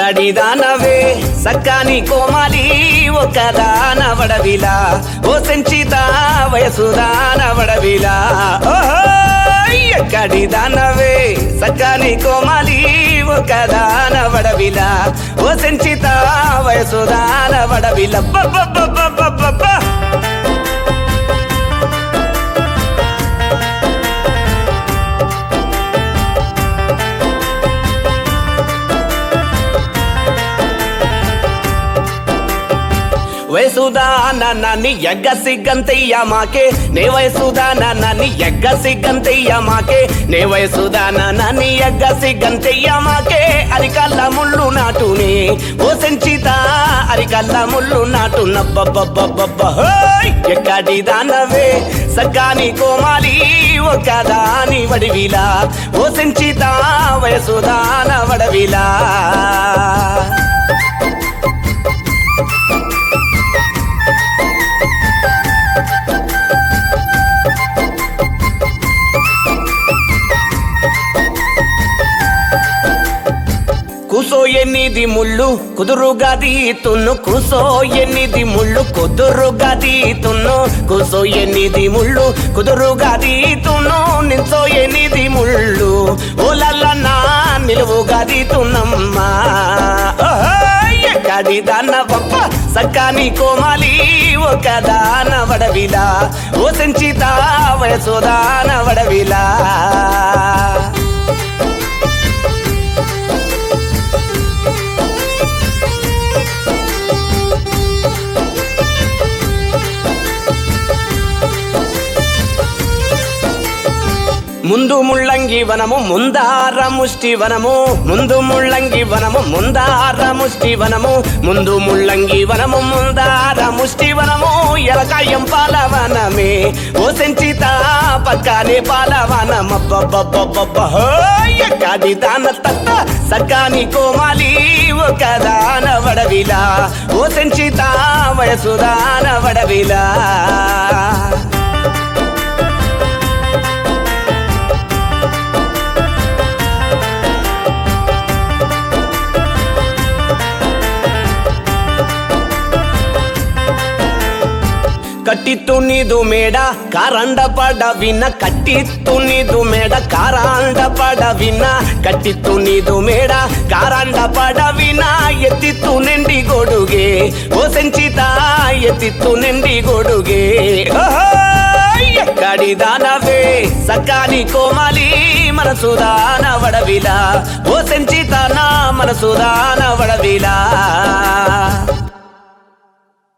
ఎక్కడి దానవే సక్కాని కోమాలి ఒక దానవడవిలా ఓ సంచిత వయసు దానవడవిలా ఓహో ఎక్కడి దానవే సక్కాని కోమాలి ఒక దానవడవిలా ఓ సంచిత వయసు దానవడవిలా బబ్బబ్బబ్బబ్బబ్బ వయసుదాన నన్ను ఎగ్గ సిగ్గంతయ్య మాకే నే వయసుదాన నన్ను ఎగ్గ సిగ్గంతయ్య మాకే నే వయసుదాన నన్ను ఎగ్గ సిగ్గంతయ్య మాకే అరికల్ల ముళ్ళు నాటునే ఓ సంచిత అరికల్ల ముళ్ళు నాటు నబ్బబ్బబ్బబ్బబ్బ హోయ్! ఎక్కడి దానవే సగ్గాని కోమాలి ఒక దాని వడివిలా ఓ సంచిత వయసుదాన వడవిలా కూసో ఎన్నిది ముళ్ళు కుదురుగా తీతున్ను కూసో ఎన్నిది ముళ్ళు కుదురుగా తీతున్ను కూసో ఎన్నిది ముళ్ళు కుదురుగా తీతున్ను నించో ఎన్నిది ముళ్ళు ఓలల్ల నా నిలువుగా తీతున్నమ్మా ఓహోయ్! ఎక్కడి దాన్న పప్ప సక్కాని కోమాలి ఒక దాన వడవిలా ఓ సంచిత వయసు దాన వడవిలా ముందు ముళ్ళంగి వనము ముందార ముష్టి వనము ముందు ముళ్ళంగి వనము ముందార ముష్టి వనము ముందు ముళ్ళంగి వనము ముందార ముష్టి వనము ఎలకాయం పాలవనమే ఓ సంచిత పక్కనే పాలవనమబ్బబ్బబ్బబ్బ ఎక్కడి దాన తత్త సగ్గాని కోమాలి ఒక దాన వడవిలా ఓ సంచిత వయసు దాన వడవిలా ಕಟ್ಟಿತ್ತು ನೀದು ಮೇಡ ಕಾರಂಡ ಪಡವಿನ ಕಟ್ಟಿತ್ತು ನೀದು ಮೇಡ ಕಾರಾಂಡ ಪಡವಿನ ಕಟ್ಟಿತ್ತು ನೀದು ಮೇಡ ಕಾರಾಂಡ ಪಡವಿನ ಎತ್ತಿತ್ತು ನೆಂಡಿ ಗೊಡುಗೆ ಓ ಸಂಚಿತ ಎತ್ತಿತ್ತು ನೆಂಡಿ ಗೊಡುಗೆ ఎక్కడి దానవే సక్కాని కోమాలి మనసు దాన వడవిలా ఓ సంచిత నా మనసు దాన వడవిలా